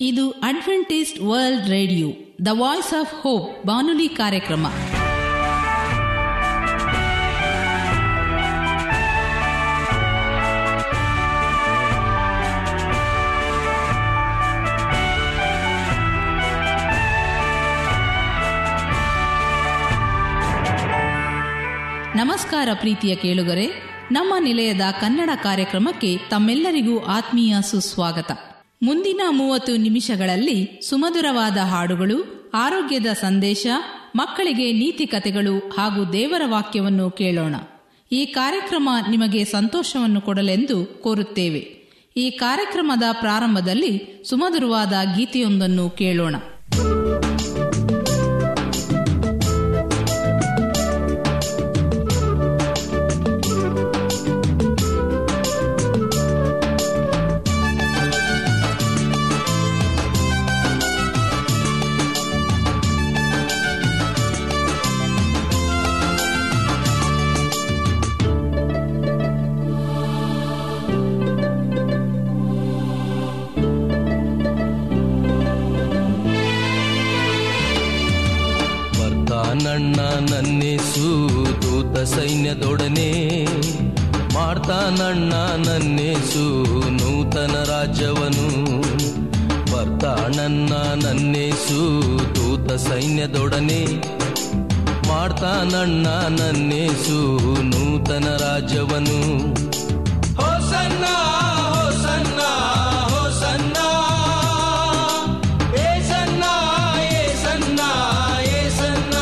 ಇದು Adventist world radio the voice of hope ಬಾನುಲಿ ಕಾರ್ಯಕ್ರಮ ನಮಸ್ಕಾರ ಪ್ರೀತಿಯ ಕೇಳುಗರೆ ನಮ್ಮ ನಿಲಯದ ಕನ್ನಡ ಕಾರ್ಯಕ್ರಮಕ್ಕೆ ತಮ್ಮೆಲ್ಲರಿಗೂ ಆತ್ಮೀಯ ಸುಸ್ವಾಗತ ಮುಂದಿನ ಮೂವತ್ತು ನಿಮಿಷಗಳಲ್ಲಿ ಸುಮಧುರವಾದ ಹಾಡುಗಳು ಆರೋಗ್ಯದ ಸಂದೇಶ ಮಕ್ಕಳಿಗೆ ನೀತಿ ಕಥೆಗಳು ಹಾಗೂ ದೇವರ ವಾಕ್ಯವನ್ನು ಕೇಳೋಣ ಈ ಕಾರ್ಯಕ್ರಮ ನಿಮಗೆ ಸಂತೋಷವನ್ನು ಕೊಡಲೆಂದು ಕೋರುತ್ತೇವೆ ಈ ಕಾರ್ಯಕ್ರಮದ ಪ್ರಾರಂಭದಲ್ಲಿ ಸುಮಧುರವಾದ ಗೀತೆಯೊಂದನ್ನು ಕೇಳೋಣ ಬರ್ತಾನಣ್ಣ ನನ್ನೇಸು ದೂತ ಸೈನ್ಯದೊಡನೆ ಮಾಡ್ತಾನಣ್ಣ ನನ್ನೇಸು ನೂತನ ರಾಜ್ಯವನು ಬರ್ತಾನಣ್ಣ ನನ್ನೇಸು ದೂತ ಸೈನ್ಯದೊಡನೆ ಮಾಡ್ತಾನಣ್ಣ ನನ್ನೇಸು ನೂತನ ರಾಜ್ಯವನು ಹೋಸನ್ನ ಹೋಸನ್ನ ಹೋಸನ್ನ ಏಸನ್ನ ಏಸನ್ನ ಏಸನ್ನ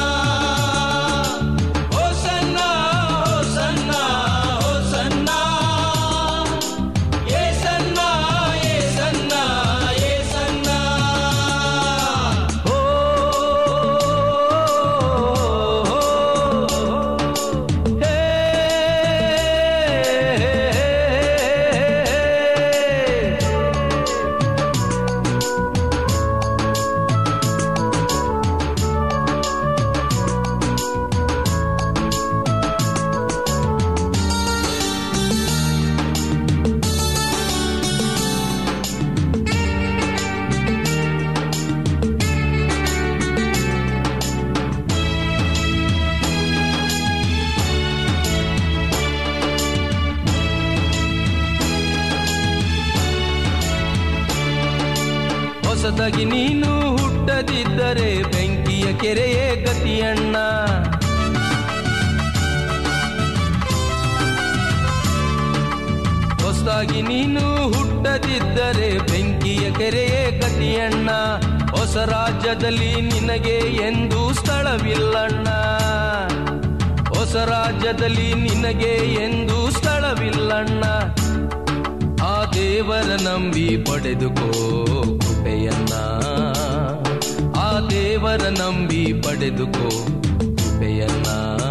ಹೋಸನ್ನ ಹೋಸನ್ನ ಹೋಸನ್ನ ಏಸನ್ನ ಏಸನ್ನ ಏಸನ್ನ ಓ ಹೇ ಹೊಸದಾಗಿ ನೀನು ಹುಟ್ಟದಿದ್ದರೆ ಬೆಂಕಿಯ ಕೆರೆಯೇ ಗತಿಯಣ್ಣ ಹೊಸದಾಗಿ ನೀನು ಹುಟ್ಟದಿದ್ದರೆ ಬೆಂಕಿಯ ಕೆರೆಯೇ ಗತಿಯಣ್ಣ ಹೊಸ ರಾಜ್ಯದಲ್ಲಿ ನಿನಗೆ ಎಂದು ಸ್ಥಳವಿಲ್ಲಣ್ಣ ಹೊಸ ರಾಜ್ಯದಲ್ಲಿ ನಿನಗೆ ಎಂದು ಸ್ಥಳವಿಲ್ಲಣ್ಣ ಆ ದೇವರ ನಂಬಿ ಪಡೆದುಕೋ ಕೃಪೆಯನ್ನ ಆ ದೇವರ ನಂಬಿ ಪಡೆದುಕೋ ಕೃಪೆಯನ್ನ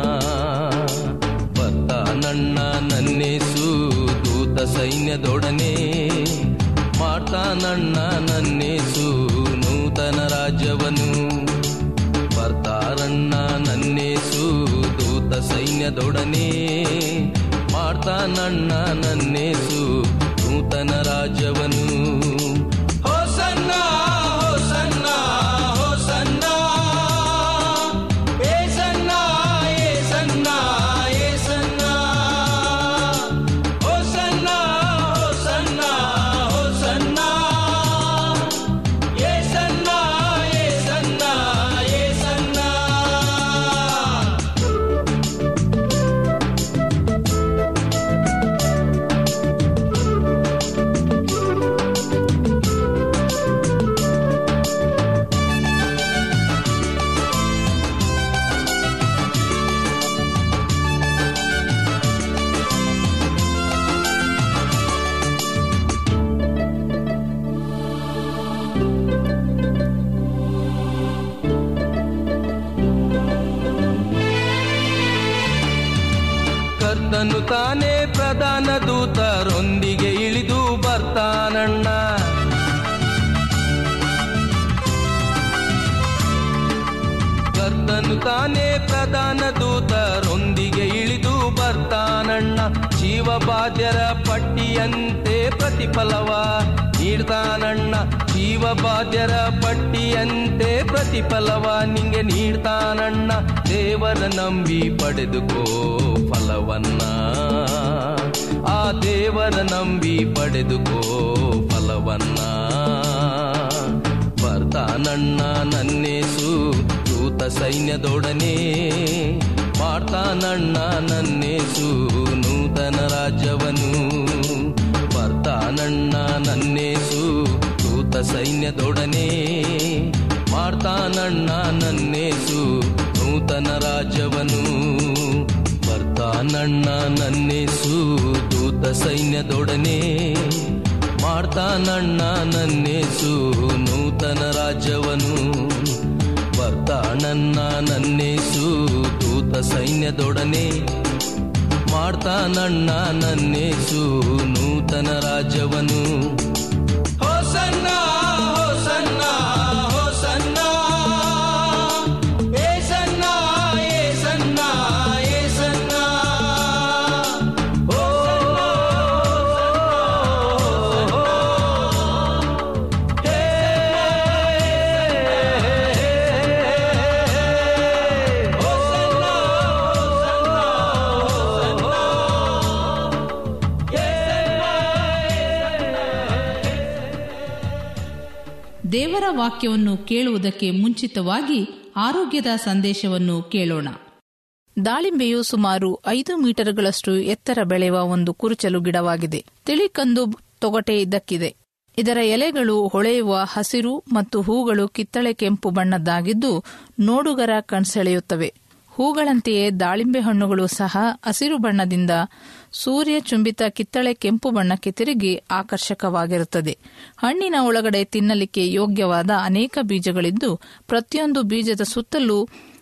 ಬತ್ತ ನನ್ನ ನನ್ನೇಸು ದೂತ ಸೈನ್ಯದೊಡನೆ ಮಾಡ್ತಾನಣ್ಣ ನನ್ನೇಸು ನೂತನ ರಾಜ್ಯವನು ಬರ್ತಾರಣ್ಣ ನನ್ನೇಸು ದೂತ ಸೈನ್ಯದೊಡನೆ ಮಾಡ್ತಾನಣ್ಣ ನನ್ನೇಸು ನೂತನ ರಾಜ್ಯವನು ಹೋಸನ್ನ ಹೋಸನ್ನ ಹೋಸನ್ನ ಏಸನ್ನ ಏಸನ್ನ ಏಸನ್ನ ಹೋಸನ್ನ ಹೋಸನ್ನ ಹೋಸನ್ನ ಏಸನ್ನ ಏಸನ್ನ ಏಸನ್ನ ಕರ್ತನು ತಾನೇ ಪ್ರಧಾನ ದೂತರೊಂದಿಗೆ ಇಳಿದು ಬರ್ತಾನಣ್ಣ ಬರ್ದನು ತಾನೇ ಪ್ರಧಾನ ದೂತರೊಂದಿಗೆ ಇಳಿದು ಬರ್ತಾನಣ್ಣ ಜೀವಬಾಧ್ಯರ ಪಟ್ಟಿಯಂತೆ ಪ್ರತಿಫಲವ ನೀಡ್ತಾನಣ್ಣ ಜೀವಬಾಧ್ಯರ ಪಟ್ಟಿಯಂತೆ ಪ್ರತಿಫಲವ ನಿಂಗೆ ನೀಡ್ತಾನಣ್ಣ ದೇವರ ನಂಬಿ ಪಡೆದುಕೋ ಫಲವನ್ನ ಆ ದೇವರ ನಂಬಿ ಪಡೆದುಕೋ ಫಲವನ್ನ ಬರ್ತಾನಣ್ಣ ನನ್ನೇಸು ದೂತ ಸೈನ್ಯದೊಡನೆ ಮಾಡ್ತಾನಣ್ಣ ನನ್ನೇಸು ನೂತನ ರಾಜ್ಯವನು ಬರ್ತಾನಣ್ಣ ನನ್ನೇಸು ದೂತ ಸೈನ್ಯದೊಡನೆ ಮಾಡ್ತಾನಣ್ಣ ನನ್ನೇಸು ನೂತನ ರಾಜ್ಯವನು ಬರ್ತಾನಣ್ಣ ನನ್ನೇಸು ದೂತ ಸೈನ್ಯದೊಡನೆ ಮಾಡ್ತಾನಣ್ಣ ನನ್ನೇಸು ನೂತನ ರಾಜ್ಯವನು ಬರ್ತಾನಣ್ಣ ನನ್ನೇಸು ದೂತ ಸೈನ್ಯದೊಡನೆ ಮಾಡ್ತಾನಣ್ಣ ನನ್ನೇಸು ನೂತನ ರಾಜ್ಯವನು ಹೋಸನ್ನ ಹೋಸನ್ನ ಹೋಸನ್ನ ಏಸನ್ನ ಏಸನ್ನ ಏಸನ್ನ ಓ ದೇವರ ವಾಕ್ಯವನ್ನು ಕೇಳುವುದಕ್ಕೆ ಮುಂಚಿತವಾಗಿ ಆರೋಗ್ಯದ ಸಂದೇಶವನ್ನು ಕೇಳೋಣ ದಾಳಿಂಬೆಯು ಸುಮಾರು ಐದು ಮೀಟರ್ಗಳಷ್ಟು ಎತ್ತರ ಬೆಳೆಯುವ ಒಂದು ಕುರುಚಲು ಗಿಡವಾಗಿದೆ ತಿಳಿಕಂದು ತೊಗಟೆ ಇದ್ದಕ್ಕಿದೆ ಇದರ ಎಲೆಗಳು ಹೊಳೆಯುವ ಹಸಿರು ಮತ್ತು ಹೂಗಳು ಕಿತ್ತಳೆ ಕೆಂಪು ಬಣ್ಣದ್ದಾಗಿದ್ದು ನೋಡುಗರ ಕಣ್ಸೆಳೆಯುತ್ತವೆ ಹೂಗಳಂತೆಯೇ ದಾಳಿಂಬೆ ಹಣ್ಣುಗಳು ಸಹ ಹಸಿರು ಬಣ್ಣದಿಂದ ಸೂರ್ಯ ಚುಂಬಿತ ಕಿತ್ತಳೆ ಕೆಂಪು ಬಣ್ಣಕ್ಕೆ ತಿರುಗಿ ಆಕರ್ಷಕವಾಗಿರುತ್ತದೆ ಹಣ್ಣಿನ ಒಳಗಡೆ ತಿನ್ನಲಿಕ್ಕೆ ಯೋಗ್ಯವಾದ ಅನೇಕ ಬೀಜಗಳಿದ್ದು ಪ್ರತಿಯೊಂದು ಬೀಜದ ಸುತ್ತಲೂ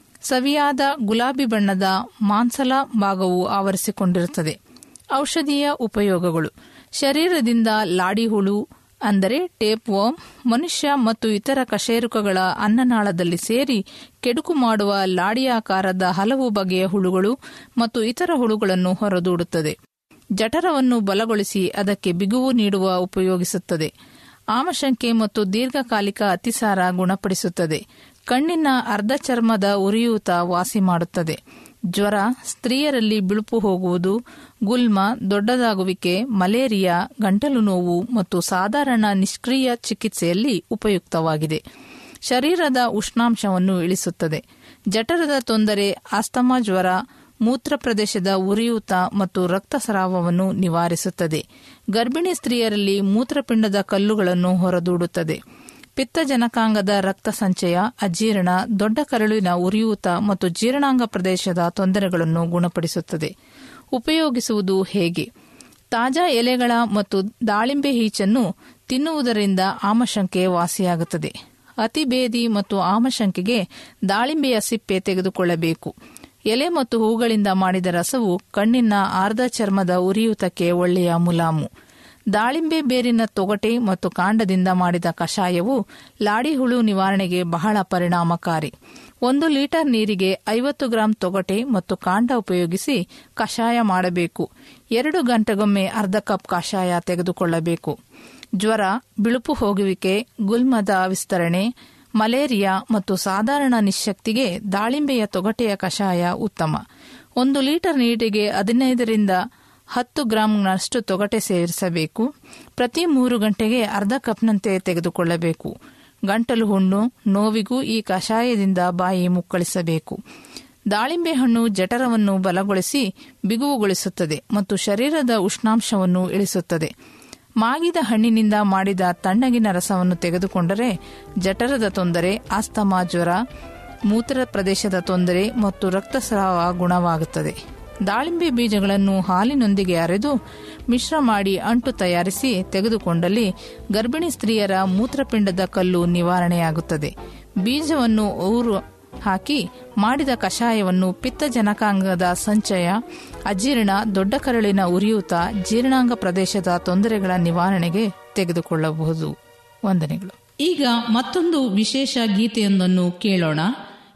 ಸವಿಯಾದ ಗುಲಾಬಿ ಬಣ್ಣದ ಮಾಂಸಲ ಭಾಗವು ಆವರಿಸಿಕೊಂಡಿರುತ್ತದೆ ಔಷಧೀಯ ಉಪಯೋಗಗಳು ಶರೀರದಿಂದ ಲಾಡಿಹುಳು ಅಂದರೆ ಟೇಪ್ ವರ್ಮ್ ಮನುಷ್ಯ ಮತ್ತು ಇತರ ಕಶೇರುಕಗಳ ಅನ್ನನಾಳದಲ್ಲಿ ಸೇರಿ ಕೆಡುಕು ಮಾಡುವ ಲಾಡಿಯಾಕಾರದ ಹಲವು ಬಗೆಯ ಹುಳುಗಳು ಮತ್ತು ಇತರ ಹುಳುಗಳನ್ನು ಹೊರದೂಡುತ್ತದೆ ಜಠರವನ್ನು ಬಲಗೊಳಿಸಿ ಅದಕ್ಕೆ ಬಿಗುವು ನೀಡುವ ಉಪಯೋಗಿಸುತ್ತದೆ ಆಮಶಂಕೆ ಮತ್ತು ದೀರ್ಘಕಾಲಿಕ ಅತಿಸಾರ ಗುಣಪಡಿಸುತ್ತದೆ ಕಣ್ಣಿನ ಅರ್ಧ ಚರ್ಮದ ಉರಿಯೂತ ವಾಸಿ ಮಾಡುತ್ತದೆ ಜ್ವರ ಸ್ತ್ರೀಯರಲ್ಲಿ ಬಿಳುಪು ಹೋಗುವುದು ಗುಲ್ಮ ದೊಡ್ಡದಾಗುವಿಕೆ ಮಲೇರಿಯಾ ಗಂಟಲು ನೋವು ಮತ್ತು ಸಾಧಾರಣ ನಿಷ್ಕ್ರಿಯ ಚಿಕಿತ್ಸೆಯಲ್ಲಿ ಉಪಯುಕ್ತವಾಗಿದೆ ಶರೀರದ ಉಷ್ಣಾಂಶವನ್ನು ಇಳಿಸುತ್ತದೆ ಜಠರದ ತೊಂದರೆ ಆಸ್ತಮಾ ಜ್ವರ ಮೂತ್ರ ಪ್ರದೇಶದ ಉರಿಯೂತ ಮತ್ತು ರಕ್ತಸ್ರಾವವನ್ನು ನಿವಾರಿಸುತ್ತದೆ ಗರ್ಭಿಣಿ ಸ್ತ್ರೀಯರಲ್ಲಿ ಮೂತ್ರಪಿಂಡದ ಕಲ್ಲುಗಳನ್ನು ಹೊರದೂಡುತ್ತದೆ ಪಿತ್ತಜನಕಾಂಗದ ರಕ್ತ ಸಂಚಯ ಅಜೀರ್ಣ ದೊಡ್ಡ ಕರಳಿನ ಉರಿಯೂತ ಮತ್ತು ಜೀರ್ಣಾಂಗ ಪ್ರದೇಶದ ತೊಂದರೆಗಳನ್ನು ಗುಣಪಡಿಸುತ್ತದೆ ಉಪಯೋಗಿಸುವುದು ಹೇಗೆ ತಾಜಾ ಎಲೆಗಳ ಮತ್ತು ದಾಳಿಂಬೆ ಈಚನ್ನು ತಿನ್ನುವುದರಿಂದ ಆಮಶಂಕೆ ವಾಸಿಯಾಗುತ್ತದೆ ಅತಿಬೇದಿ ಮತ್ತು ಆಮಶಂಕೆಗೆ ದಾಳಿಂಬೆಯ ಸಿಪ್ಪೆ ತೆಗೆದುಕೊಳ್ಳಬೇಕು ಎಲೆ ಮತ್ತು ಹೂಗಳಿಂದ ಮಾಡಿದ ರಸವು ಕಣ್ಣಿನ ಆರ್ಧ ಚರ್ಮದ ಉರಿಯೂತಕ್ಕೆ ಒಳ್ಳೆಯ ಮುಲಾಮು ದಾಳಿಂಬೆ ಬೇರಿನ ತೊಗಟೆ ಮತ್ತು ಕಾಂಡದಿಂದ ಮಾಡಿದ ಕಷಾಯವು ಲಾಡಿಹುಳು ನಿವಾರಣೆಗೆ ಬಹಳ ಪರಿಣಾಮಕಾರಿ ಒಂದು ಲೀಟರ್ ನೀರಿಗೆ ಐವತ್ತು ಗ್ರಾಂ ತೊಗಟೆ ಮತ್ತು ಕಾಂಡ ಉಪಯೋಗಿಸಿ ಕಷಾಯ ಮಾಡಬೇಕು ಎರಡು ಗಂಟೆಗೊಮ್ಮೆ ಅರ್ಧ ಕಪ್ ಕಷಾಯ ತೆಗೆದುಕೊಳ್ಳಬೇಕು ಜ್ವರ ಬಿಳುಪು ಹೋಗುವಿಕೆ ಗುಲ್ಮದ ವಿಸ್ತರಣೆ ಮಲೇರಿಯಾ ಮತ್ತು ಸಾಧಾರಣ ನಿಶಕ್ತಿಗೆ ದಾಳಿಂಬೆಯ ತೊಗಟೆಯ ಕಷಾಯ ಉತ್ತಮ ಒಂದು ಲೀಟರ್ ನೀರಿಗೆ ಹದಿನೈದರಿಂದ ಹತ್ತು ಗ್ರಾಂನಷ್ಟು ತೊಗಟೆ ಸೇರಿಸಬೇಕು ಪ್ರತಿ ಮೂರು ಗಂಟೆಗೆ ಅರ್ಧ ಕಪ್ನಂತೆ ತೆಗೆದುಕೊಳ್ಳಬೇಕು ಗಂಟಲು ಹುಣ್ಣು ನೋವಿಗೂ ಈ ಕಷಾಯದಿಂದ ಬಾಯಿ ಮುಕ್ಕಳಿಸಬೇಕು ದಾಳಿಂಬೆ ಹಣ್ಣು ಜಠರವನ್ನು ಬಲಗೊಳಿಸಿ ಬಿಗುವುಗೊಳಿಸುತ್ತದೆ ಮತ್ತು ಶರೀರದ ಉಷ್ಣಾಂಶವನ್ನು ಇಳಿಸುತ್ತದೆ ಮಾಗಿದ ಹಣ್ಣಿನಿಂದ ಮಾಡಿದ ತಣ್ಣಗಿನ ರಸವನ್ನು ತೆಗೆದುಕೊಂಡರೆ ಜಠರದ ತೊಂದರೆ ಆಸ್ತಮಾ ಜ್ವರ ಮೂತ್ರ ಪ್ರದೇಶದ ತೊಂದರೆ ಮತ್ತು ರಕ್ತಸ್ರಾವ ಗುಣವಾಗುತ್ತದೆ ದಾಳಿಂಬೆ ಬೀಜಗಳನ್ನು ಹಾಲಿನೊಂದಿಗೆ ಅರೆದು ಮಿಶ್ರ ಮಾಡಿ ಅಂಟು ತಯಾರಿಸಿ ತೆಗೆದುಕೊಂಡಲ್ಲಿ ಗರ್ಭಿಣಿ ಸ್ತ್ರೀಯರ ಮೂತ್ರಪಿಂಡದ ಕಲ್ಲು ನಿವಾರಣೆಯಾಗುತ್ತದೆ ಬೀಜವನ್ನು ಊರು ಹಾಕಿ ಮಾಡಿದ ಕಷಾಯವನ್ನು ಪಿತ್ತಜನಕಾಂಗದ ಸಂಚಯ ಅಜೀರ್ಣ ದೊಡ್ಡ ಕರಳಿನ ಉರಿಯೂತ ಜೀರ್ಣಾಂಗ ಪ್ರದೇಶದ ತೊಂದರೆಗಳ ನಿವಾರಣೆಗೆ ತೆಗೆದುಕೊಳ್ಳಬಹುದು ವಂದನೆಗಳು ಈಗ ಮತ್ತೊಂದು ವಿಶೇಷ ಗೀತೆಯೊಂದನ್ನು ಕೇಳೋಣ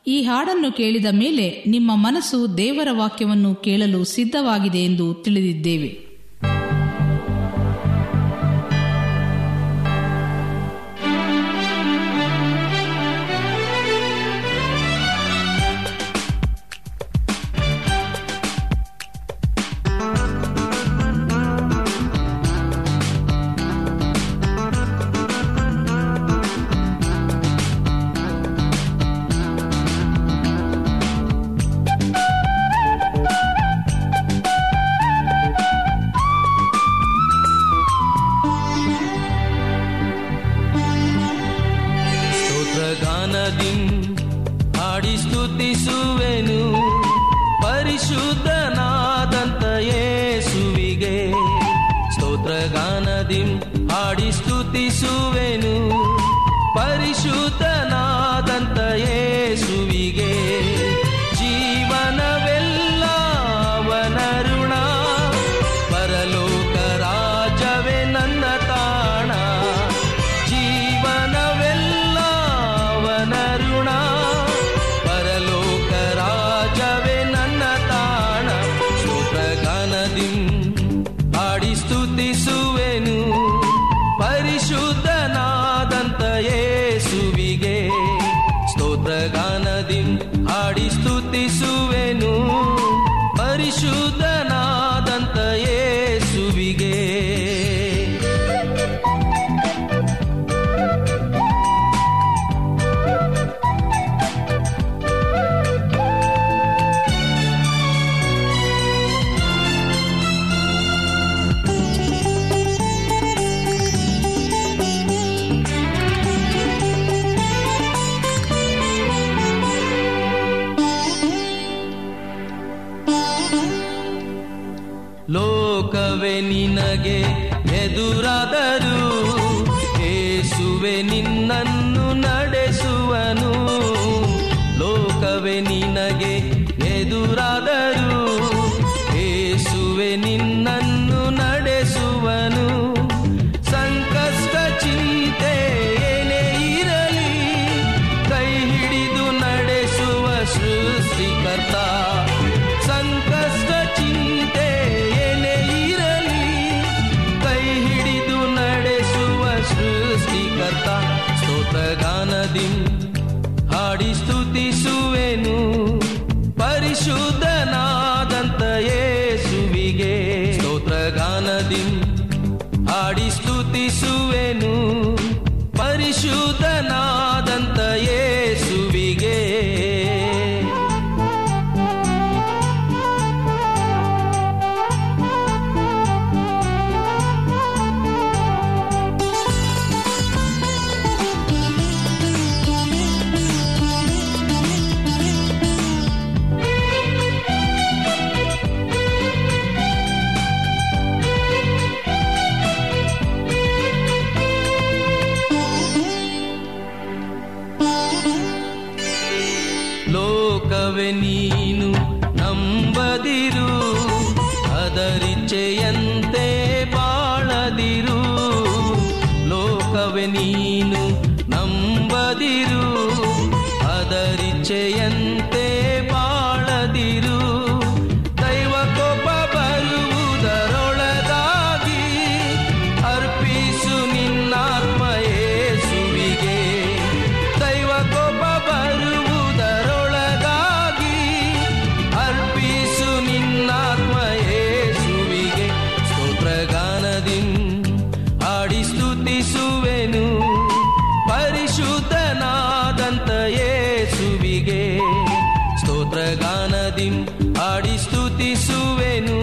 ಈ ಹಾಡನ್ನು ಕೇಳಿದ ಮೇಲೆ ನಿಮ್ಮ ಮನಸ್ಸು ದೇವರ ವಾಕ್ಯವನ್ನು ಕೇಳಲು ಸಿದ್ಧವಾಗಿದೆ ಎಂದು ತಿಳಿದಿದ್ದೇವೆ ಸ್ತೋತ್ರಗಾನದಿಂ ಹಾಡಿ ಸ್ತುತಿಸುವೆನು ಪರಿಶುದ್ಧನಾದಂತ ಯೇಸುವಿಗೆ ಸ್ತೋತ್ರಗಾನದಿಂ ಹಾಡಿ ಸ್ತುತಿಸುವೆನು ಪರಿಶುದ್ಧನಾದಂತ ಯೇಸುವಿಗೆ ಜೀವನವೆಲ್ಲ ಅವನ ಋಣ ಪರಲೋಕ ರಾಜವೇ ನನ್ನ ತಾಣ ಜೀವನವೆಲ್ಲ ಅವನ ಋಣ ಪರಲೋಕ ರಾಜವೇ ನನ್ನ ತಾಣ ಸ್ತೋತ್ರಗಾನದಿ ಹಾಡಿ ಸ್ತುತಿಸುವೆನು ಪರಿಶುದ್ಧನಾದಂತ ಯೇಸುವಿಗೆ ಸ್ತೋತ್ರಗಾನದಿ ಹಾಡಿ ಸ್ತುತಿಸುವೆನು ಪರಿಶುದ್ಧನಾದಂತ ಯೇಸುವಿಗೆ ಲೋಕವೇ ನಿನಗೆ ಎದುರಾದರೂ ಏಸುವೆ ನಿನ್ನನ್ನು ನಡೆಸುವನು ಲೋಕವೇ ನಿನಗೆ ಎದುರಾದರೂ ಏಸುವೆ ನಿನ್ನನ್ನು ನಡೆಸುವನು ಸಂಕಷ್ಟ ಚಿಂತೆ ಏನೇ ಇರಲಿ ಕೈ ಹಿಡಿದು ನಡೆಸುವ ಸೃಷ್ಟಿಕರ್ತ ಸಂಕಷ್ಟ ಚಿಂತೆ ಏನೇ ಇರಲಿ ಕೈ ಹಿಡಿದು ನಡೆಸುವ ಸೃಷ್ಟಿಕರ್ತ ಸ್ತೋತ್ರಗಾನದಿ ಹಾಡಿ ಸ್ತುತಿಸುವೆನು ಪರಿಶುದ್ಧನಾದಂತ ಯೇಸುವಿಗೆ ಸ್ತೋತ್ರಗಾನದಿ ಹಾಡಿ ಸ್ತುತಿಸುವೆನು ಪರಿಶುದ್ಧನಾದಂತ ಯೇಸುವಿಗೆ ಲೋಕವೇ ನೀನು ನಂಬದಿರು ಅದರಿಚ್ಛೆಯಂತೆ ಬಾಳದಿರು ಲೋಕವೇ ನೀನು ನಂಬದಿರು ಅದರಿಚ್ಛೆಯಂತೆ ಬಾಳದಿರು ದೈವ ಕೋಪ ಬರುವುದರೊಳಗಾಗಿ ಅರ್ಪಿಸು ನಿನ್ನಾತ್ಮ ಯೇಸುವಿಗೆ ದೈವ ಕೋಪ ಬರುವುದರೊಳಗಾಗಿ ಅರ್ಪಿಸು ನಿನ್ನಾತ್ಮ ಯೇಸುವಿಗೆ ಸ್ತೋತ್ರಗಾನದಿ ಹಾಡಿ ಸ್ತುತಿಸುವೆನು ಪರಿಶುದ್ಧನಾದಂತ ಯೇಸುವಿಗೆ ಸ್ತೋತ್ರಗಾನದಿ ಹಾಡಿ ಸ್ತುತಿಸುವೆನು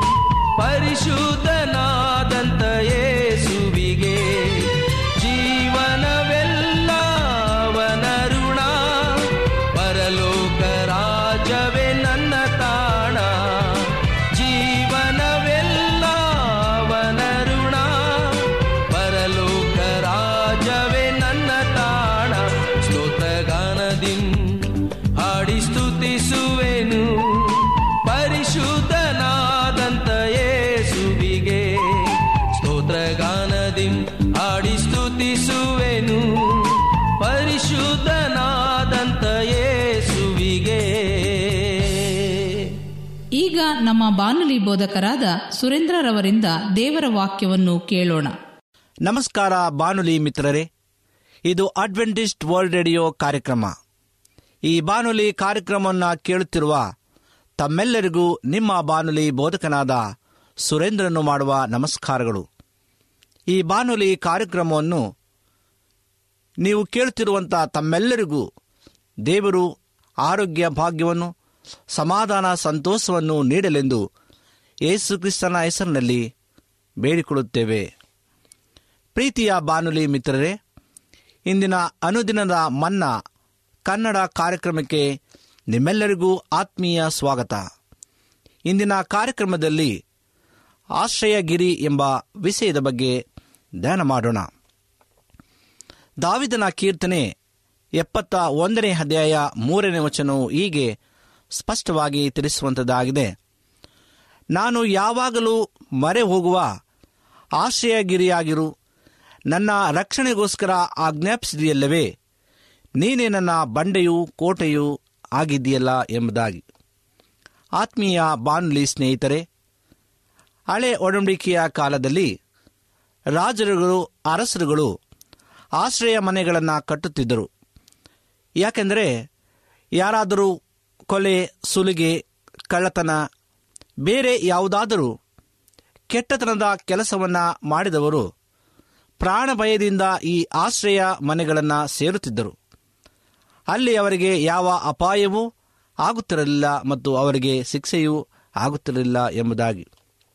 ಪರಿಶುದ್ಧನಾದಂತ ಯೇಸುವಿಗೆ ಜೀವನವೆಲ್ಲ ಅವನ ಋಣ ಪರಲೋಕ ರಾಜವೇ ನನ್ನ ತಾಣ ಜೀವನವೆಲ್ಲ ಅವನ ಋಣ ಪರಲೋಕ ರಾಜವೇ ನನ್ನ ತಾಣ ಸ್ತೋತ್ರಗಾನದಿ ಹಾಡಿ ಸ್ತುತಿಸುವೆನು ನಮ್ಮ ಬಾನುಲಿ ಬೋಧಕರಾದ ಸುರೇಂದ್ರರವರಿಂದ ದೇವರ ವಾಕ್ಯವನ್ನು ಕೇಳೋಣ ನಮಸ್ಕಾರ ಬಾನುಲಿ ಮಿತ್ರರೇ ಇದು ಅಡ್ವೆಂಟಿಸ್ಟ್ ವರ್ಲ್ಡ್ ರೇಡಿಯೋ ಕಾರ್ಯಕ್ರಮ ಈ ಬಾನುಲಿ ಕಾರ್ಯಕ್ರಮವನ್ನು ಕೇಳುತ್ತಿರುವ ತಮ್ಮೆಲ್ಲರಿಗೂ ನಿಮ್ಮ ಬಾನುಲಿ ಬೋಧಕನಾದ ಸುರೇಂದ್ರನು ಮಾಡುವ ನಮಸ್ಕಾರಗಳು ಈ ಬಾನುಲಿ ಕಾರ್ಯಕ್ರಮವನ್ನು ನೀವು ಕೇಳುತ್ತಿರುವಂಥ ತಮ್ಮೆಲ್ಲರಿಗೂ ದೇವರು ಆರೋಗ್ಯ ಭಾಗ್ಯವನ್ನು ಸಮಾಧಾನ ಸಂತೋಷವನ್ನು ನೀಡಲೆಂದು ಯೇಸು ಕ್ರಿಸ್ತನ ಹೆಸರಿನಲ್ಲಿ ಬೇಡಿಕೊಳ್ಳುತ್ತೇವೆ ಪ್ರೀತಿಯ ಬಾನುಲಿ ಮಿತ್ರರೇ ಇಂದಿನ ಅನುದಿನದ ಮನ್ನಾ ಕನ್ನಡ ಕಾರ್ಯಕ್ರಮಕ್ಕೆ ನಿಮ್ಮೆಲ್ಲರಿಗೂ ಆತ್ಮೀಯ ಸ್ವಾಗತ ಇಂದಿನ ಕಾರ್ಯಕ್ರಮದಲ್ಲಿ ಆಶ್ರಯಗಿರಿ ಎಂಬ ವಿಷಯದ ಬಗ್ಗೆ ಧ್ಯಾನ ಮಾಡೋಣ ದಾವಿದನ ಕೀರ್ತನೆ ಎಪ್ಪತ್ತ ಒಂದನೇ ಅಧ್ಯಾಯ ಮೂರನೇ ವಚನವು ಹೀಗೆ ಸ್ಪಷ್ಟವಾಗಿ ತಿಳಿಸುವಂಥದ್ದಾಗಿದೆ ನಾನು ಯಾವಾಗಲೂ ಮರೆ ಹೋಗುವ ಆಶ್ರಯಗಿರಿಯಾಗಿರು ನನ್ನ ರಕ್ಷಣೆಗೋಸ್ಕರ ಆಜ್ಞಾಪಿಸಿದೆಯಲ್ಲವೇ ನೀನೇ ನನ್ನ ಬಂಡೆಯೂ ಕೋಟೆಯೂ ಆಗಿದ್ದೀಯಲ್ಲ ಎಂಬುದಾಗಿ ಆತ್ಮೀಯ ಬಾನುಲಿ ಸ್ನೇಹಿತರೆ ಹಳೆ ಒಡಂಬಡಿಕೆಯ ಕಾಲದಲ್ಲಿ ರಾಜರುಗಳು ಅರಸರುಗಳು ಆಶ್ರಯ ಮನೆಗಳನ್ನು ಕಟ್ಟುತ್ತಿದ್ದರು ಯಾಕೆಂದರೆ ಯಾರಾದರೂ ಕೊಲೆ ಸುಲಿಗೆ ಕಳ್ಳತನ ಬೇರೆ ಯಾವುದಾದರೂ ಕೆಟ್ಟತನದ ಕೆಲಸವನ್ನು ಮಾಡಿದವರು ಪ್ರಾಣ ಭಯದಿಂದ ಈ ಆಶ್ರಯ ಮನೆಗಳನ್ನು ಸೇರುತ್ತಿದ್ದರು ಅಲ್ಲಿ ಅವರಿಗೆ ಯಾವ ಅಪಾಯವೂ ಆಗುತ್ತಿರಲಿಲ್ಲ ಮತ್ತು ಅವರಿಗೆ ಶಿಕ್ಷೆಯೂ ಆಗುತ್ತಿರಲಿಲ್ಲ ಎಂಬುದಾಗಿ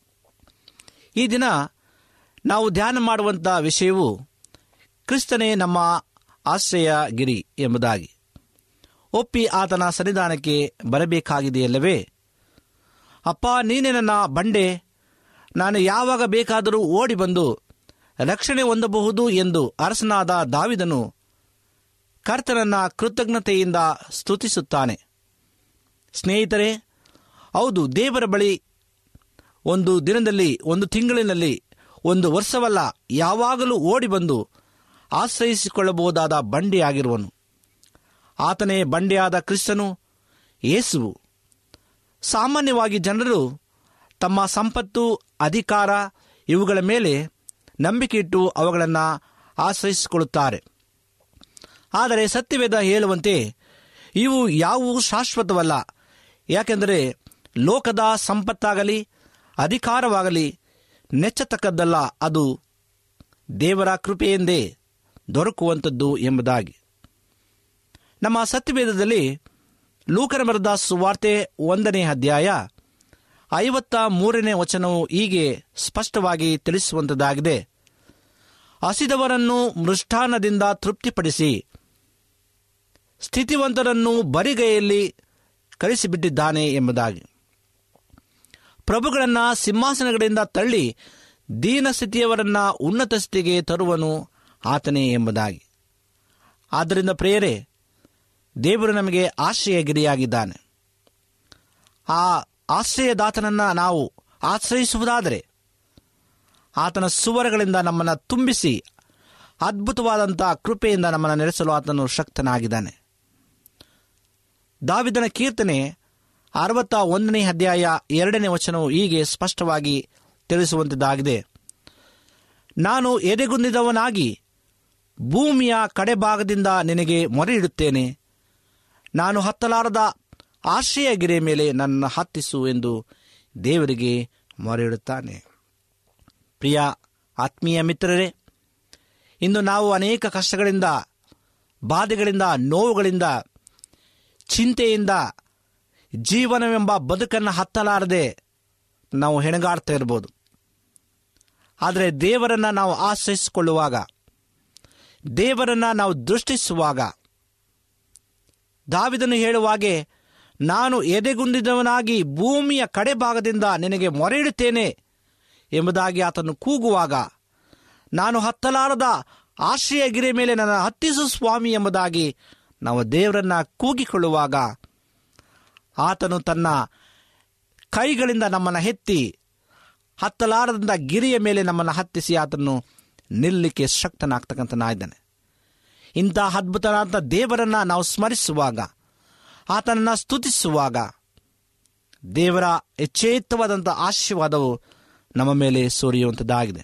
ಈ ದಿನ ನಾವು ಧ್ಯಾನ ಮಾಡುವಂಥ ವಿಷಯವು ಕ್ರಿಸ್ತನೇ ನಮ್ಮ ಆಶ್ರಯಗಿರಿ ಎಂಬುದಾಗಿ ಒಪ್ಪಿ ಆತನ ಸನ್ನಿಧಾನಕ್ಕೆ ಬರಬೇಕಾಗಿದೆಯಲ್ಲವೇ ಅಪ್ಪ ನೀನೇ ನನ್ನ ಬಂಡೆ ನಾನು ಯಾವಾಗ ಬೇಕಾದರೂ ಓಡಿ ಬಂದು ರಕ್ಷಣೆ ಹೊಂದಬಹುದು ಎಂದು ಅರಸನಾದ ದಾವಿದನು ಕರ್ತನನ್ನ ಕೃತಜ್ಞತೆಯಿಂದ ಸ್ತುತಿಸುತ್ತಾನೆ ಸ್ನೇಹಿತರೆ ಹೌದು ದೇವರ ಬಳಿ ಒಂದು ದಿನದಲ್ಲಿ ಒಂದು ತಿಂಗಳಿನಲ್ಲಿ ಒಂದು ವರ್ಷವಲ್ಲ ಯಾವಾಗಲೂ ಓಡಿ ಬಂದು ಆಶ್ರಯಿಸಿಕೊಳ್ಳಬಹುದಾದ ಬಂಡೆಯಾಗಿರುವನು ಆತನೇ ಬಂಡೆಯಾದ ಕ್ರಿಸ್ತನು ಯೇಸುವು ಸಾಮಾನ್ಯವಾಗಿ ಜನರು ತಮ್ಮ ಸಂಪತ್ತು ಅಧಿಕಾರ ಇವುಗಳ ಮೇಲೆ ನಂಬಿಕೆ ಇಟ್ಟು ಅವುಗಳನ್ನು ಆಶ್ರಯಿಸಿಕೊಳ್ಳುತ್ತಾರೆ ಆದರೆ ಸತ್ಯವೇದ ಹೇಳುವಂತೆ ಇವು ಯಾವುವು ಶಾಶ್ವತವಲ್ಲ ಯಾಕೆಂದರೆ ಲೋಕದ ಸಂಪತ್ತಾಗಲಿ ಅಧಿಕಾರವಾಗಲಿ ನೆಚ್ಚತಕ್ಕದ್ದಲ್ಲ ಅದು ದೇವರ ಕೃಪೆಯಿಂದೇ ದೊರಕುವಂಥದ್ದು ಎಂಬುದಾಗಿ ನಮ್ಮ ಸತ್ಯವೇದದಲ್ಲಿ ಲೂಕನ ಬರೆದ ಸುವಾರ್ತೆ ಒಂದನೇ ಅಧ್ಯಾಯ ಐವತ್ತ ಮೂರನೇ ವಚನವು ಹೀಗೆ ಸ್ಪಷ್ಟವಾಗಿ ತಿಳಿಸುವಂಥದ್ದಾಗಿದೆ ಹಸಿದವರನ್ನು ಮೃಷ್ಟಾನದಿಂದ ತೃಪ್ತಿಪಡಿಸಿ ಸ್ಥಿತಿವಂತರನ್ನು ಬರಿಗೈಯಲ್ಲಿ ಕಳಿಸಿಬಿಟ್ಟಿದ್ದಾನೆ ಎಂಬುದಾಗಿ ಪ್ರಭುಗಳನ್ನು ಸಿಂಹಾಸನಗಳಿಂದ ತಳ್ಳಿ ದೀನಸ್ಥಿತಿಯವರನ್ನ ಉನ್ನತ ಸ್ಥಿತಿಗೆ ತರುವನು ಆತನೇ ಎಂಬುದಾಗಿ ಆದ್ದರಿಂದ ಪ್ರೇಯರೇ ದೇವರು ನಮಗೆ ಆಶ್ರಯಗಿರಿಯಾಗಿದ್ದಾನೆ ಆ ಆಶ್ರಯದಾತನನ್ನು ನಾವು ಆಶ್ರಯಿಸುವುದಾದರೆ ಆತನ ಸುವರಗಳಿಂದ ನಮ್ಮನ್ನು ತುಂಬಿಸಿ ಅದ್ಭುತವಾದಂಥ ಕೃಪೆಯಿಂದ ನಮ್ಮನ್ನು ನೆಲೆಸಲು ಆತನು ಶಕ್ತನಾಗಿದ್ದಾನೆ ದಾವಿದನ ಕೀರ್ತನೆ ಅರವತ್ತ ಒಂದನೇ ಅಧ್ಯಾಯ ಎರಡನೇ ವಚನವು ಹೀಗೆ ಸ್ಪಷ್ಟವಾಗಿ ತಿಳಿಸುವಂಥದ್ದಾಗಿದೆ ನಾನು ಎದೆಗುಂದಿದವನಾಗಿ ಭೂಮಿಯ ಕಡೆಭಾಗದಿಂದ ನಿನಗೆ ಮೊರೆ ಇಡುತ್ತೇನೆ ನಾನು ಹತ್ತಲಾರದ ಆಶ್ರಯಗಿರಿಯ ಮೇಲೆ ನನ್ನ ಹತ್ತಿಸು ಎಂದು ದೇವರಿಗೆ ಮೊರೆ ಇಡುತ್ತಾನೆ ಪ್ರಿಯ ಆತ್ಮೀಯ ಮಿತ್ರರೇ ಇಂದು ನಾವು ಅನೇಕ ಕಷ್ಟಗಳಿಂದ ಬಾಧೆಗಳಿಂದ ನೋವುಗಳಿಂದ ಚಿಂತೆಯಿಂದ ಜೀವನವೆಂಬ ಬದುಕನ್ನು ಹತ್ತಲಾರದೆ ನಾವು ಹೆಣಗಾಡ್ತಾ ಇರ್ಬೋದು ಆದರೆ ದೇವರನ್ನು ನಾವು ಆಶ್ರಯಿಸಿಕೊಳ್ಳುವಾಗ ದೇವರನ್ನು ನಾವು ದೃಷ್ಟಿಸುವಾಗ ದಾವಿದನು ಹೇಳುವಾಗೆ ನಾನು ಎದೆಗುಂದಿದವನಾಗಿ ಭೂಮಿಯ ಕಡೆ ಭಾಗದಿಂದ ನಿನಗೆ ಮೊರೆ ಇಡುತ್ತೇನೆ ಎಂಬುದಾಗಿ ಆತನು ಕೂಗುವಾಗ ನಾನು ಹತ್ತಲಾರದ ಆಶ್ರಯಗಿರಿ ಮೇಲೆ ನನ್ನ ಹತ್ತಿಸು ಸ್ವಾಮಿ ಎಂಬುದಾಗಿ ನಾವು ದೇವರನ್ನ ಕೂಗಿಕೊಳ್ಳುವಾಗ ಆತನು ತನ್ನ ಕೈಗಳಿಂದ ನಮ್ಮನ್ನು ಎತ್ತಿ ಹತ್ತಲಾರದಿಂದ ಗಿರಿಯ ಮೇಲೆ ನಮ್ಮನ್ನು ಹತ್ತಿಸಿ ಆತನು ನಿಲ್ಲಲಿಕ್ಕೆ ಶಕ್ತನಾಗ್ತಕ್ಕಂಥನಾಗಿದ್ದಾನೆ ಇಂಥ ಅದ್ಭುತನಾದ ದೇವರನ್ನ ನಾವು ಸ್ಮರಿಸುವಾಗ ಆತನನ್ನು ಸ್ತುತಿಸುವಾಗ ದೇವರ ಎಚ್ಚೇತ್ತವಾದಂಥ ಆಶೀರ್ವಾದವು ನಮ್ಮ ಮೇಲೆ ಸುರಿಯುವಂಥದ್ದಾಗಿದೆ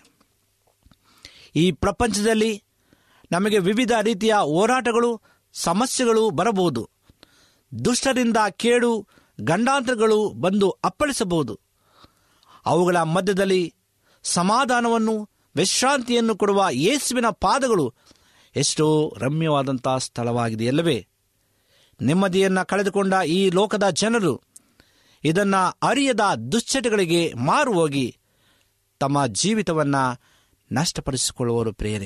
ಈ ಪ್ರಪಂಚದಲ್ಲಿ ನಮಗೆ ವಿವಿಧ ರೀತಿಯ ಹೋರಾಟಗಳು ಸಮಸ್ಯೆಗಳು ಬರಬಹುದು ದುಷ್ಟರಿಂದ ಕೇಡು ಗಂಡಾಂತರಗಳು ಬಂದು ಅಪ್ಪಳಿಸಬಹುದು ಅವುಗಳ ಮಧ್ಯದಲ್ಲಿ ಸಮಾಧಾನವನ್ನು ವಿಶ್ರಾಂತಿಯನ್ನು ಕೊಡುವ ಯೇಸುವಿನ ಪಾದಗಳು ಎಷ್ಟೋ ರಮ್ಯವಾದಂಥ ಸ್ಥಳವಾಗಿದೆಯಲ್ಲವೇ ನೆಮ್ಮದಿಯನ್ನು ಕಳೆದುಕೊಂಡ ಈ ಲೋಕದ ಜನರು ಇದನ್ನು ಅರಿಯದ ದುಶ್ಚಟಗಳಿಗೆ ಮಾರು ಹೋಗಿ ತಮ್ಮ ಜೀವಿತವನ್ನು ನಷ್ಟಪಡಿಸಿಕೊಳ್ಳುವರು ಪ್ರೇರೆ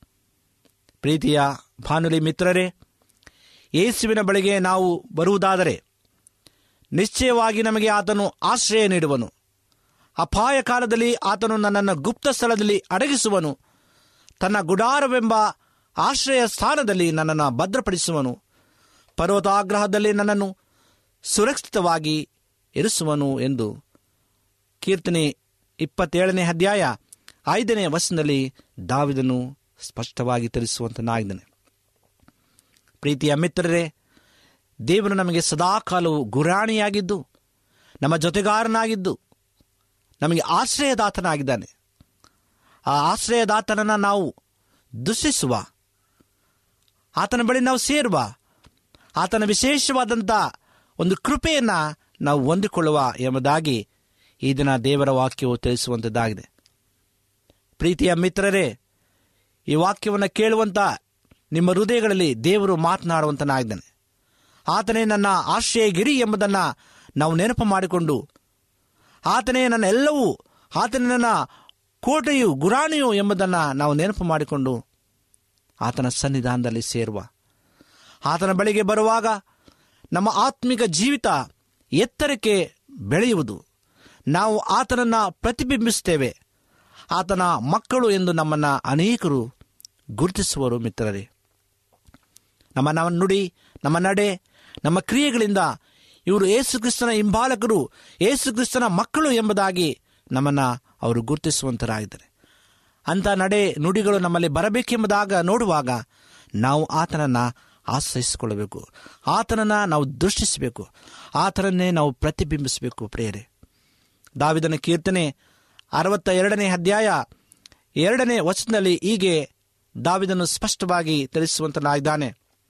ಪ್ರೀತಿಯ ಭಾನುಲಿ ಮಿತ್ರರೇ ಯೇಸುವಿನ ಬಳಿಗೆ ನಾವು ಬರುವುದಾದರೆ ನಿಶ್ಚಯವಾಗಿ ನಮಗೆ ಆತನು ಆಶ್ರಯ ನೀಡುವನು ಅಪಾಯ ಕಾಲದಲ್ಲಿ ಆತನು ನನ್ನನ್ನು ಗುಪ್ತ ಸ್ಥಳದಲ್ಲಿ ಅಡಗಿಸುವನು ತನ್ನ ಗುಡಾರವೆಂಬ ಆಶ್ರಯ ಸ್ಥಾನದಲ್ಲಿ ನನ್ನನ್ನು ಭದ್ರಪಡಿಸುವನು ಪರ್ವತಾಗ್ರಹದಲ್ಲಿ ನನ್ನನ್ನು ಸುರಕ್ಷಿತವಾಗಿ ಇರಿಸುವನು ಎಂದು ಕೀರ್ತನೆ ಇಪ್ಪತ್ತೇಳನೇ ಅಧ್ಯಾಯ ಐದನೇ ವರ್ಷದಲ್ಲಿ ದಾವಿದನು ಸ್ಪಷ್ಟವಾಗಿ ತಿಳಿಸುವಂತನಾಗಿದ್ದಾನೆ ಪ್ರೀತಿಯ ಮಿತ್ರರೇ ದೇವರು ನಮಗೆ ಸದಾಕಾಲವು ಗುರಾಣಿಯಾಗಿದ್ದು ನಮ್ಮ ಜೊತೆಗಾರನಾಗಿದ್ದು ನಮಗೆ ಆಶ್ರಯದಾತನಾಗಿದ್ದಾನೆ ಆ ಆಶ್ರಯದಾತನನ್ನು ನಾವು ದೂಷಿಸುವ ಆತನ ಬಳಿ ನಾವು ಸೇರುವ ಆತನ ವಿಶೇಷವಾದಂಥ ಒಂದು ಕೃಪೆಯನ್ನು ನಾವು ಹೊಂದಿಕೊಳ್ಳುವ ಎಂಬುದಾಗಿ ಈ ದಿನ ದೇವರ ವಾಕ್ಯವು ತಿಳಿಸುವಂಥದ್ದಾಗಿದೆ ಪ್ರೀತಿಯ ಮಿತ್ರರೇ ಈ ವಾಕ್ಯವನ್ನು ಕೇಳುವಂಥ ನಿಮ್ಮ ಹೃದಯಗಳಲ್ಲಿ ದೇವರು ಮಾತನಾಡುವಂತನಾಗಿದ್ದಾನೆ ಆತನೇ ನನ್ನ ಆಶ್ರಯಗಿರಿ ಎಂಬುದನ್ನು ನಾವು ನೆನಪು ಮಾಡಿಕೊಂಡು ಆತನೇ ನನ್ನ ಎಲ್ಲವೂ ಆತನೇ ನನ್ನ ಕೋಟೆಯು ಗುರಾಣಿಯು ಎಂಬುದನ್ನು ನಾವು ನೆನಪು ಮಾಡಿಕೊಂಡು ಆತನ ಸನ್ನಿಧಾನದಲ್ಲಿ ಸೇರುವ ಆತನ ಬಳಿಗೆ ಬರುವಾಗ ನಮ್ಮ ಆತ್ಮಿಕ ಜೀವಿತ ಎತ್ತರಕ್ಕೆ ಬೆಳೆಯುವುದು ನಾವು ಆತನನ್ನು ಪ್ರತಿಬಿಂಬಿಸುತ್ತೇವೆ ಆತನ ಮಕ್ಕಳು ಎಂದು ನಮ್ಮನ್ನು ಅನೇಕರು ಗುರುತಿಸುವರು ಮಿತ್ರರೇ ನಮ್ಮ ನಮ್ಮ ನುಡಿ ನಮ್ಮ ನಡೆ ನಮ್ಮ ಕ್ರಿಯೆಗಳಿಂದ ಇವರು ಏಸು ಕ್ರಿಸ್ತನ ಹಿಂಬಾಲಕರು ಏಸು ಕ್ರಿಸ್ತನ ಮಕ್ಕಳು ಎಂಬುದಾಗಿ ನಮ್ಮನ್ನು ಅವರು ಗುರುತಿಸುವಂತರಾಗಿದ್ದಾರೆ ಅಂಥ ನಡೆ ನುಡಿಗಳು ನಮ್ಮಲ್ಲಿ ಬರಬೇಕೆಂಬುದಾಗ ನೋಡುವಾಗ ನಾವು ಆತನನ್ನು ಆಶ್ರಯಿಸಿಕೊಳ್ಳಬೇಕು ಆತನನ್ನು ನಾವು ದೃಷ್ಟಿಸಬೇಕು ಆತನನ್ನೇ ನಾವು ಪ್ರತಿಬಿಂಬಿಸಬೇಕು ಪ್ರೇರೆ ದಾವಿದನ ಕೀರ್ತನೆ ಅರವತ್ತ ಎರಡನೇ ಅಧ್ಯಾಯ ಎರಡನೇ ವಚನದಲ್ಲಿ ಹೀಗೆ ದಾವಿದನು ಸ್ಪಷ್ಟವಾಗಿ ತಿಳಿಸುವಂತನಾಗಿದ್ದಾನೆ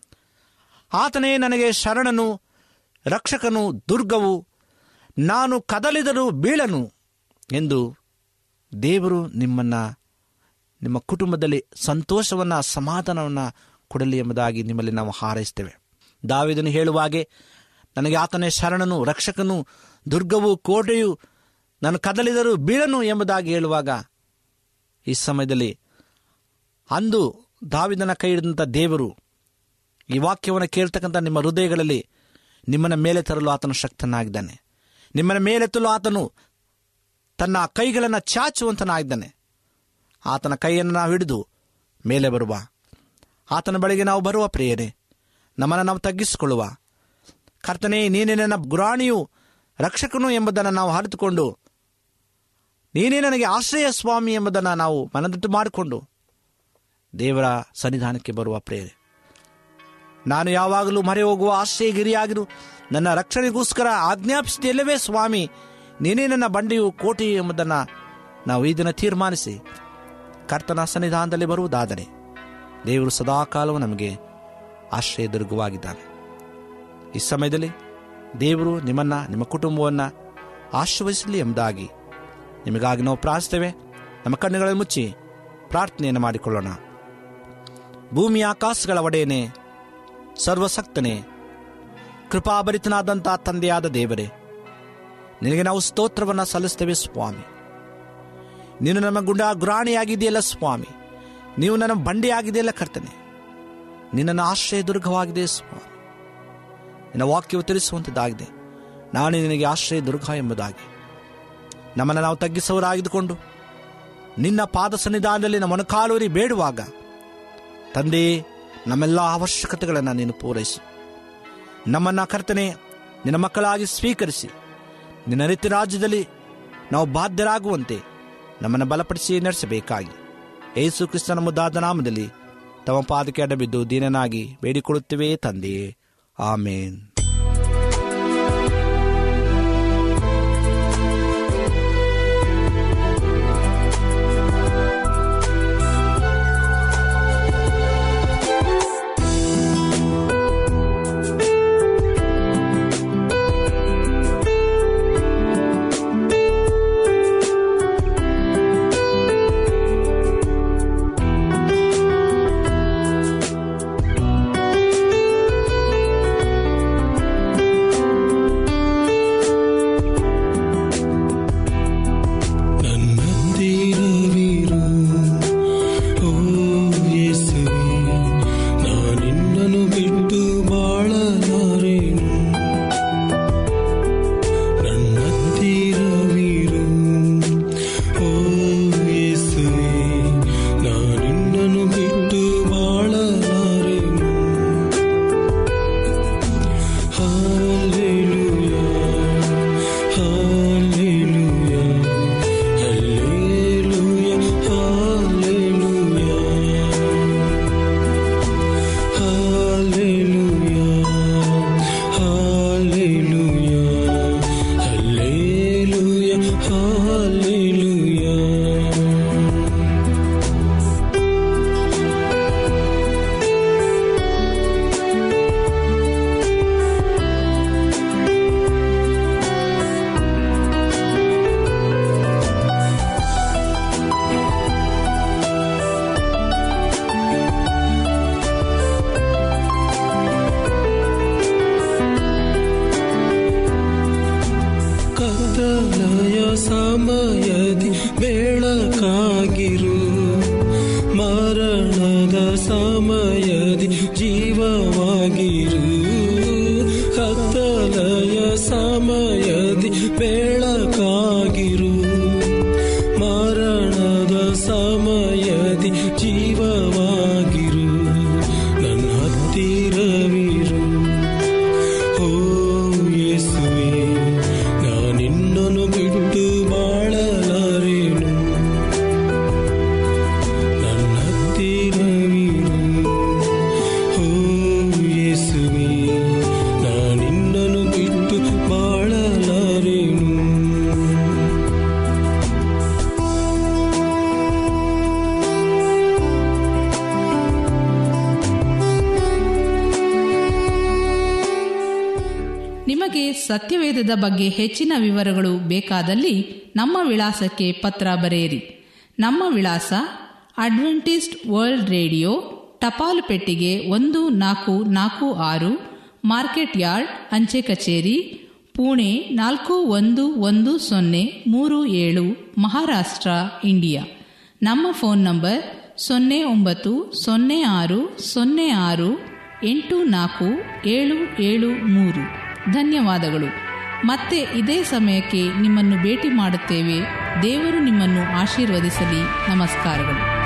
ಆತನೇ ನನಗೆ ಶರಣನು ರಕ್ಷಕನು ದುರ್ಗವು ನಾನು ಕದಲಿದರೂ ಬೀಳನು ಎಂದು ದೇವರು ನಿಮ್ಮನ್ನು ನಿಮ್ಮ ಕುಟುಂಬದಲ್ಲಿ ಸಂತೋಷವನ್ನು ಸಮಾಧಾನವನ್ನು ಕೊಡಲಿ ಎಂಬುದಾಗಿ ನಿಮ್ಮಲ್ಲಿ ನಾವು ಹಾರೈಸ್ತೇವೆ ದಾವಿದನು ಹೇಳುವ ಹಾಗೆ ನನಗೆ ಆತನೇ ಶರಣನು ರಕ್ಷಕನು ದುರ್ಗವು ಕೋಟೆಯು ನಾನು ಕದಲಿದರೂ ಬೀಳನು ಎಂಬುದಾಗಿ ಹೇಳುವಾಗ ಈ ಸಮಯದಲ್ಲಿ ಅಂದು ದಾವಿದನ ಕೈ ಹಿಡಿದಂಥ ದೇವರು ಈ ವಾಕ್ಯವನ್ನು ಕೇಳ್ತಕ್ಕಂಥ ನಿಮ್ಮ ಹೃದಯಗಳಲ್ಲಿ ನಿಮ್ಮನ್ನ ಮೇಲೆ ತರಲು ಆತನು ಶಕ್ತನಾಗಿದ್ದಾನೆ ನಿಮ್ಮನ್ನ ಮೇಲೆತ್ತಲು ಆತನು ತನ್ನ ಕೈಗಳನ್ನು ಚಾಚುವಂತನಾಗಿದ್ದಾನೆ ಆತನ ಕೈಯನ್ನು ನಾವು ಹಿಡಿದು ಮೇಲೆ ಬರುವ ಆತನ ಬಳಿಗೆ ನಾವು ಬರುವ ಪ್ರೇಯರೆ ನಮ್ಮನ್ನು ನಾವು ತಗ್ಗಿಸಿಕೊಳ್ಳುವ ಕರ್ತನೇ ನೀನೇ ನನ್ನ ಗುರಾಣಿಯು ರಕ್ಷಕನು ಎಂಬುದನ್ನು ನಾವು ಅರಿತುಕೊಂಡು ನೀನೇ ನನಗೆ ಆಶ್ರಯ ಸ್ವಾಮಿ ಎಂಬುದನ್ನು ನಾವು ಮನದಟ್ಟು ಮಾಡಿಕೊಂಡು ದೇವರ ಸನ್ನಿಧಾನಕ್ಕೆ ಬರುವ ಪ್ರೇರೆ ನಾನು ಯಾವಾಗಲೂ ಮರೆ ಹೋಗುವ ಆಶ್ರಯಗಿರಿಯಾಗಿರು ನನ್ನ ರಕ್ಷಣೆಗೋಸ್ಕರ ಆಜ್ಞಾಪಿಸಿದೆಲ್ಲವೇ ಸ್ವಾಮಿ ನೀನೇ ನನ್ನ ಬಂಡೆಯು ಕೋಟೆಯು ಎಂಬುದನ್ನು ನಾವು ಈ ದಿನ ತೀರ್ಮಾನಿಸಿ ಕರ್ತನ ಸನ್ನಿಧಾನದಲ್ಲಿ ಬರುವುದಾದರೆ ದೇವರು ಸದಾಕಾಲವೂ ನಮಗೆ ಆಶ್ರಯ ದುರ್ಗವಾಗಿದ್ದಾನೆ ಈ ಸಮಯದಲ್ಲಿ ದೇವರು ನಿಮ್ಮನ್ನು ನಿಮ್ಮ ಕುಟುಂಬವನ್ನು ಆಶೀರ್ವದಿಸಲಿ ಎಂಬುದಾಗಿ ನಿಮಗಾಗಿ ನಾವು ಪ್ರಾರ್ಥಿಸ್ತೇವೆ ನಮ್ಮ ಕಣ್ಣುಗಳನ್ನು ಮುಚ್ಚಿ ಪ್ರಾರ್ಥನೆಯನ್ನು ಮಾಡಿಕೊಳ್ಳೋಣ ಭೂಮಿಯ ಆಕಾಶಗಳ ಒಡೆಯನೆ ಸರ್ವಸಕ್ತನೇ ಕೃಪಾಭರಿತನಾದಂಥ ತಂದೆಯಾದ ದೇವರೇ ನಿನಗೆ ನಾವು ಸ್ತೋತ್ರವನ್ನು ಸಲ್ಲಿಸ್ತೇವೆ ಸ್ವಾಮಿ ನೀನು ನಮ್ಮ ಗುಂಡ ಗುರಾಣಿಯಾಗಿದೆಯಲ್ಲ ಸ್ವಾಮಿ ನೀವು ನನ್ನ ಬಂಡೆಯಾಗಿದೆಯಲ್ಲ ಕರ್ತನೆ ನಿನ್ನನ್ನು ಆಶ್ರಯ ದುರ್ಗವಾಗಿದೆ ಸ್ವಾಮಿ ನಿನ್ನ ವಾಕ್ಯವು ತಿಳಿಸುವಂಥದ್ದಾಗಿದೆ ನಾನು ನಿನಗೆ ಆಶ್ರಯ ದುರ್ಗ ಎಂಬುದಾಗಿ ನಮ್ಮನ್ನು ನಾವು ತಗ್ಗಿಸೋರಾಗಿದ್ದುಕೊಂಡು ನಿನ್ನ ಪಾದ ಸನ್ನಿಧಾನದಲ್ಲಿ ನಮ್ಮ ಮೊಣಕಾಲೂರಿ ಬೇಡುವಾಗ ತಂದೆ ನಮ್ಮೆಲ್ಲ ಅವಶ್ಯಕತೆಗಳನ್ನು ನೀನು ಪೂರೈಸು ನಮ್ಮನ್ನ ಕರ್ತನೆ ನಿನ್ನ ಮಕ್ಕಳಾಗಿ ಸ್ವೀಕರಿಸಿ ನಿನ್ನ ರೀತಿ ರಾಜ್ಯದಲ್ಲಿ ನಾವು ಬಾಧ್ಯರಾಗುವಂತೆ ನಮ್ಮನ್ನು ಬಲಪಡಿಸಿ ನಡೆಸಬೇಕಾಗಿ ಏಸು ಕ್ರಿಸ್ತನ ಮುದ್ದಾದ ನಾಮದಲ್ಲಿ ತಮ್ಮ ಪಾದಕ್ಕೆ ಅಡ್ಡಬಿದ್ದು ದೀನನಾಗಿ ಬೇಡಿಕೊಳ್ಳುತ್ತೇವೆ ತಂದೆಯೇ ಆಮೇನ್ ಸಮಯದಿ ಬೆಳಕಾಗಿರು ಮರಣದ ಸಮಯದಿ ಜೀವವಾಗಿರು ನನ್ನ ಹತ್ತಿರವಿರು ಓ ಯೇಸುವೆ ನಾನಿನ್ನನು ಬಿಟ್ಟು ಬಾಳಲಾರೇನು ನನ್ನ ಹತ್ತಿರವಿರು ಓ ಯೇಸುವೆ ನಾನಿನ್ನನು ಬಿಟ್ಟು ಬಾಳಲಾರೇನು ನಿಮಗೆ ಸತ್ಯವೇದದ ಬಗ್ಗೆ ಹೆಚ್ಚಿನ ವಿವರಗಳು ಬೇಕಾದಲ್ಲಿ ನಮ್ಮ ವಿಳಾಸಕ್ಕೆ ಪತ್ರ ಬರೆಯಿರಿ ನಮ್ಮ ವಿಳಾಸ ಅಡ್ವೆಂಟಿಸ್ಟ್ ವರ್ಲ್ಡ್ ರೇಡಿಯೋ ಟಪಾಲು ಪೆಟ್ಟಿಗೆ ಒಂದು ನಾಲ್ಕು ನಾಲ್ಕು ಆರು ಮಾರ್ಕೆಟ್ ಯಾರ್ಡ್ ಅಂಚೆ ಕಚೇರಿ ಪುಣೆ ನಾಲ್ಕು ಒಂದು ಒಂದು ಸೊನ್ನೆ ಮೂರು ಏಳು ಮಹಾರಾಷ್ಟ್ರ ಇಂಡಿಯಾ ನಮ್ಮ ಫೋನ್ ನಂಬರ್ ಸೊನ್ನೆ ಒಂಬತ್ತು ಸೊನ್ನೆ ಆರು ಸೊನ್ನೆ ಆರು ಎಂಟು ನಾಲ್ಕು ಏಳು ಏಳು ಮೂರು ಧನ್ಯವಾದಗಳು ಮತ್ತೆ ಇದೇ ಸಮಯಕ್ಕೆ ನಿಮ್ಮನ್ನು ಭೇಟಿ ಮಾಡುತ್ತೇವೆ ದೇವರು ನಿಮ್ಮನ್ನು ಆಶೀರ್ವದಿಸಲಿ ನಮಸ್ಕಾರಗಳು